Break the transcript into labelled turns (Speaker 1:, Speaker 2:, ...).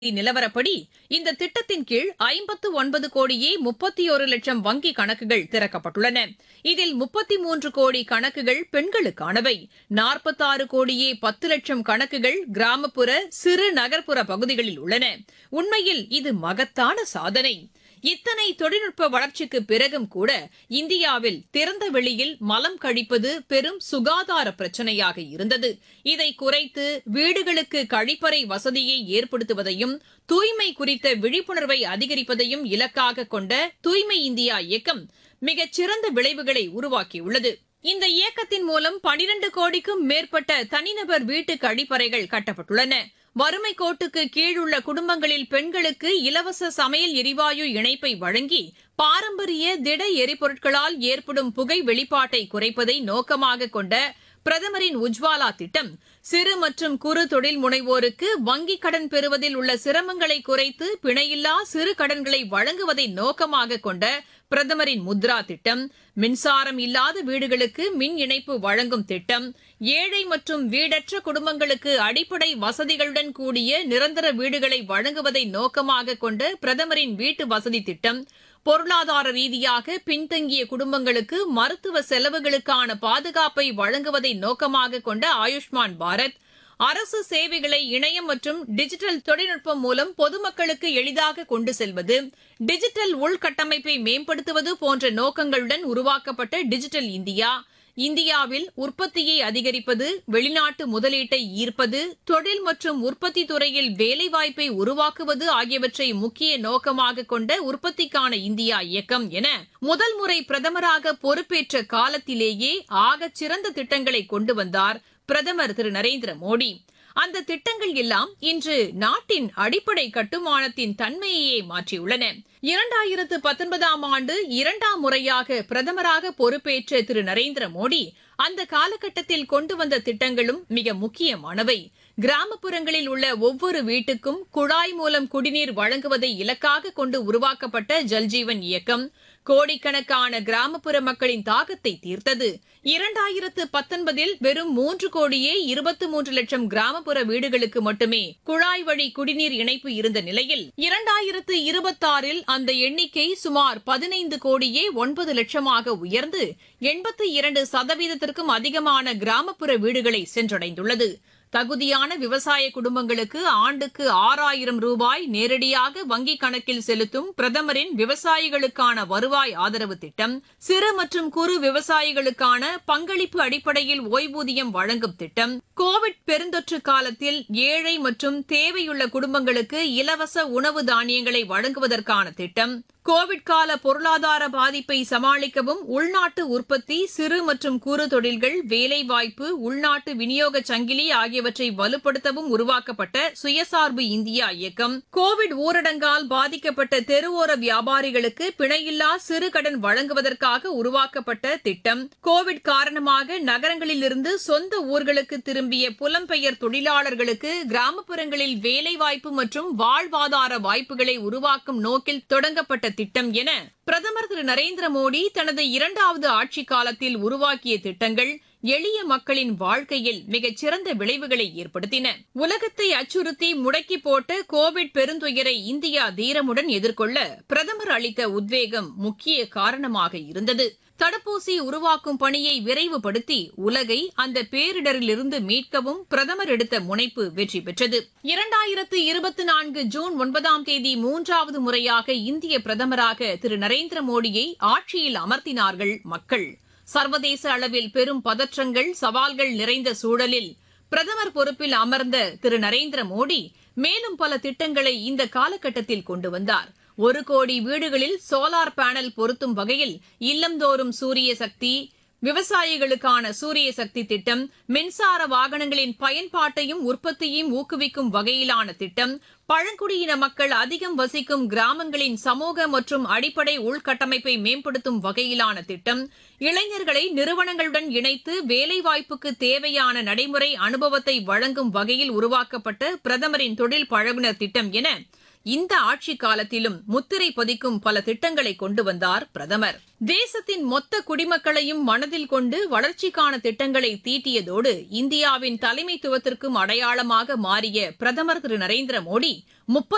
Speaker 1: நிலவரப்படி இந்த திட்டத்தின் கீழ் ஐம்பத்து ஒன்பது கோடியே முப்பத்தி ஒரு லட்சம் வங்கி கணக்குகள் திறக்கப்பட்டுள்ளன இதில் முப்பத்தி மூன்று கோடி கணக்குகள் பெண்களுக்கானவை நாற்பத்தாறு கோடியே பத்து லட்சம் கணக்குகள் கிராமப்புற சிறு நகர்ப்புற பகுதிகளில் உள்ளன உண்மையில் இது மகத்தான சாதனை இத்தனை தொழில்நுட்ப வளர்ச்சிக்கு பிறகும் கூட இந்தியாவில் திறந்த வெளியில் மலம் கழிப்பது பெரும் சுகாதார பிரச்சனையாக இருந்தது இதை குறைத்து வீடுகளுக்கு கழிப்பறை வசதியை ஏற்படுத்துவதையும் தூய்மை குறித்த விழிப்புணர்வை அதிகரிப்பதையும் இலக்காக கொண்ட தூய்மை இந்தியா இயக்கம் மிகச் சிறந்த விளைவுகளை உருவாக்கியுள்ளது இந்த இயக்கத்தின் மூலம் பனிரண்டு கோடிக்கும் மேற்பட்ட தனிநபர் வீட்டு கழிப்பறைகள் கட்டப்பட்டுள்ளன வறுமை கோட்டுக்கு கீழுள்ள குடும்பங்களில் பெண்களுக்கு இலவச சமையல் எரிவாயு இணைப்பை வழங்கி பாரம்பரிய திட எரிபொருட்களால் ஏற்படும் புகை வெளிப்பாட்டை குறைப்பதை நோக்கமாக கொண்ட பிரதமரின் உஜ்வாலா திட்டம் சிறு மற்றும் குறு தொழில் முனைவோருக்கு வங்கிக் கடன் பெறுவதில் உள்ள சிரமங்களை குறைத்து பிணையில்லா சிறு கடன்களை வழங்குவதை நோக்கமாக கொண்ட பிரதமரின் முத்ரா திட்டம் மின்சாரம் இல்லாத வீடுகளுக்கு மின் இணைப்பு வழங்கும் திட்டம் ஏழை மற்றும் வீடற்ற குடும்பங்களுக்கு அடிப்படை வசதிகளுடன் கூடிய நிரந்தர வீடுகளை வழங்குவதை நோக்கமாக கொண்ட பிரதமரின் வீட்டு வசதி திட்டம் பொருளாதார ரீதியாக பின்தங்கிய குடும்பங்களுக்கு மருத்துவ செலவுகளுக்கான பாதுகாப்பை வழங்குவதை நோக்கமாக கொண்ட ஆயுஷ்மான் பாரத் அரசு சேவைகளை இணையம் மற்றும் டிஜிட்டல் தொழில்நுட்பம் மூலம் பொதுமக்களுக்கு எளிதாக கொண்டு செல்வது டிஜிட்டல் உள்கட்டமைப்பை மேம்படுத்துவது போன்ற நோக்கங்களுடன் உருவாக்கப்பட்ட டிஜிட்டல் இந்தியா இந்தியாவில் உற்பத்தியை அதிகரிப்பது வெளிநாட்டு முதலீட்டை ஈர்ப்பது தொழில் மற்றும் உற்பத்தி துறையில் வேலைவாய்ப்பை உருவாக்குவது ஆகியவற்றை முக்கிய நோக்கமாக கொண்ட உற்பத்திக்கான இந்தியா இயக்கம் என முதல் முறை பிரதமராக பொறுப்பேற்ற காலத்திலேயே ஆகச் சிறந்த திட்டங்களை கொண்டு வந்தார் பிரதமர் திரு நரேந்திர மோடி அந்த திட்டங்கள் எல்லாம் இன்று நாட்டின் அடிப்படை கட்டுமானத்தின் தன்மையையே மாற்றியுள்ளன இரண்டாயிரத்து பத்தொன்பதாம் ஆண்டு இரண்டாம் முறையாக பிரதமராக பொறுப்பேற்ற திரு நரேந்திர மோடி அந்த காலகட்டத்தில் கொண்டு வந்த திட்டங்களும் மிக முக்கியமானவை கிராமப்புறங்களில் உள்ள ஒவ்வொரு வீட்டுக்கும் குழாய் மூலம் குடிநீர் வழங்குவதை இலக்காக கொண்டு உருவாக்கப்பட்ட ஜல்ஜீவன் இயக்கம் கோடிக்கணக்கான கிராமப்புற மக்களின் தாகத்தை தீர்த்தது இரண்டாயிரத்து பத்தொன்பதில் வெறும் மூன்று கோடியே இருபத்தி மூன்று லட்சம் கிராமப்புற வீடுகளுக்கு மட்டுமே குழாய் வழி குடிநீர் இணைப்பு இருந்த நிலையில் இரண்டாயிரத்து இருபத்தாறில் அந்த எண்ணிக்கை சுமார் பதினைந்து கோடியே ஒன்பது லட்சமாக உயர்ந்து எண்பத்தி இரண்டு சதவீதத்திற்கும் அதிகமான கிராமப்புற வீடுகளை சென்றடைந்துள்ளது தகுதியான விவசாய குடும்பங்களுக்கு ஆண்டுக்கு ஆறாயிரம் ரூபாய் நேரடியாக வங்கிக் கணக்கில் செலுத்தும் பிரதமரின் விவசாயிகளுக்கான வருவாய் ஆதரவு திட்டம் சிறு மற்றும் குறு விவசாயிகளுக்கான பங்களிப்பு அடிப்படையில் ஓய்வூதியம் வழங்கும் திட்டம் கோவிட் பெருந்தொற்று காலத்தில் ஏழை மற்றும் தேவையுள்ள குடும்பங்களுக்கு இலவச உணவு தானியங்களை வழங்குவதற்கான திட்டம் கோவிட் கால பொருளாதார பாதிப்பை சமாளிக்கவும் உள்நாட்டு உற்பத்தி சிறு மற்றும் குறு தொழில்கள் வேலைவாய்ப்பு உள்நாட்டு விநியோக சங்கிலி ஆகியவற்றை வலுப்படுத்தவும் உருவாக்கப்பட்ட சுயசார்பு இந்தியா இயக்கம் கோவிட் ஊரடங்கால் பாதிக்கப்பட்ட தெருவோர வியாபாரிகளுக்கு பிணையில்லா சிறு கடன் வழங்குவதற்காக உருவாக்கப்பட்ட திட்டம் கோவிட் காரணமாக நகரங்களிலிருந்து சொந்த ஊர்களுக்கு திரும்பிய புலம்பெயர் தொழிலாளர்களுக்கு கிராமப்புறங்களில் வேலைவாய்ப்பு மற்றும் வாழ்வாதார வாய்ப்புகளை உருவாக்கும் நோக்கில் தொடங்கப்பட்ட திட்டம் என பிரதமர் திரு நரேந்திர மோடி தனது இரண்டாவது ஆட்சிக் காலத்தில் உருவாக்கிய திட்டங்கள் எளிய மக்களின் வாழ்க்கையில் மிகச் சிறந்த விளைவுகளை ஏற்படுத்தின உலகத்தை அச்சுறுத்தி முடக்கி போட்ட கோவிட் பெருந்துயரை இந்தியா தீரமுடன் எதிர்கொள்ள பிரதமர் அளித்த உத்வேகம் முக்கிய காரணமாக இருந்தது தடுப்பூசி உருவாக்கும் பணியை விரைவுபடுத்தி உலகை அந்த பேரிடரிலிருந்து மீட்கவும் பிரதமர் எடுத்த முனைப்பு வெற்றி பெற்றது இரண்டாயிரத்து இருபத்தி நான்கு ஜூன் ஒன்பதாம் தேதி மூன்றாவது முறையாக இந்திய பிரதமராக திரு நரேந்திர மோடியை ஆட்சியில் அமர்த்தினார்கள் மக்கள் சர்வதேச அளவில் பெரும் பதற்றங்கள் சவால்கள் நிறைந்த சூழலில் பிரதமர் பொறுப்பில் அமர்ந்த திரு நரேந்திர மோடி மேலும் பல திட்டங்களை இந்த காலகட்டத்தில் கொண்டு வந்தார் ஒரு கோடி வீடுகளில் சோலார் பேனல் பொருத்தும் வகையில் இல்லந்தோறும் சூரிய சக்தி விவசாயிகளுக்கான சூரிய சக்தி திட்டம் மின்சார வாகனங்களின் பயன்பாட்டையும் உற்பத்தியையும் ஊக்குவிக்கும் வகையிலான திட்டம் பழங்குடியின மக்கள் அதிகம் வசிக்கும் கிராமங்களின் சமூக மற்றும் அடிப்படை உள்கட்டமைப்பை மேம்படுத்தும் வகையிலான திட்டம் இளைஞர்களை நிறுவனங்களுடன் இணைத்து வேலைவாய்ப்புக்கு தேவையான நடைமுறை அனுபவத்தை வழங்கும் வகையில் உருவாக்கப்பட்ட பிரதமரின் தொழில் பழகுனர் திட்டம் என இந்த ஆட்சி காலத்திலும் முத்திரை பதிக்கும் பல திட்டங்களை கொண்டு வந்தார் பிரதமர் தேசத்தின் மொத்த குடிமக்களையும் மனதில் கொண்டு வளர்ச்சிக்கான திட்டங்களை தீட்டியதோடு இந்தியாவின் தலைமைத்துவத்திற்கும் அடையாளமாக மாறிய பிரதமர் திரு நரேந்திர மோடி முப்பது